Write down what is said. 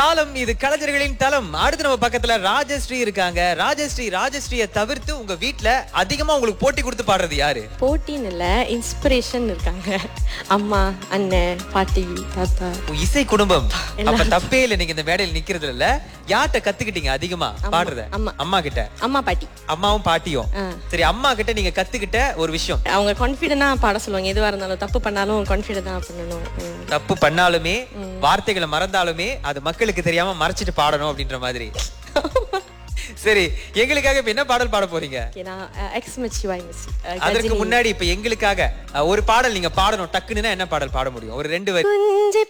தாளம் இது கலைஞர்களின் தளம் அடுத்து நம்ம பக்கத்துல ராஜஸ்ரீ இருக்காங்க ராஜஸ்ரீ ராஜஸ்ரீயை தவிர்த்து உங்க வீட்ல அதிகமா உங்களுக்கு போட்டி கொடுத்து பாடுறது யாரு போட்டின்னு இல்ல இன்ஸ்பிரேஷன் இருக்காங்க அம்மா அண்ணன் பாட்டி தாத்தா உங்க இசை குடும்பம் அப்ப தப்பே இல்ல நீங்க இந்த மேடையில் நிக்கிறது இல்ல யார்கிட்ட கத்துக்கிட்டீங்க அதிகமா பாடுறத அம்மா. அம்மா கிட்ட அம்மா பாட்டி அம்மாவும் பாட்டியும் ஆ. சரி அம்மா கிட்ட நீங்க கத்துக்கிட்ட ஒரு விஷயம் அவங்க கான்ஃபிடென்டா பாட சொல்லுவாங்க எதுவா இருந்தாலும் தப்பு பண்ணாலும் கான்ஃபிடென்டா பண்ணணும் ம். தப்பு பண்ணாலுமே வார்த்தைகளை மறந்தாலுமே அது மக்களுக்கு தெரியாம மறைச்சிட்டு பாடணும் அப்படின்ற மாதிரி சரி எங்களுக்காக இப்ப என்ன பாடல் பாட போறீங்க Okay, நான் எக்ஸ் மச்சி வாய் மிஸ் அதற்கு முன்னாடி இப்ப எங்களுக்காக அஹ், ஒரு பாடல் நீங்க பாடணும் டக்குன்னு என்ன பாடல் பாட முடியும் ஒரு ரெண்டு வரி குஞ்சு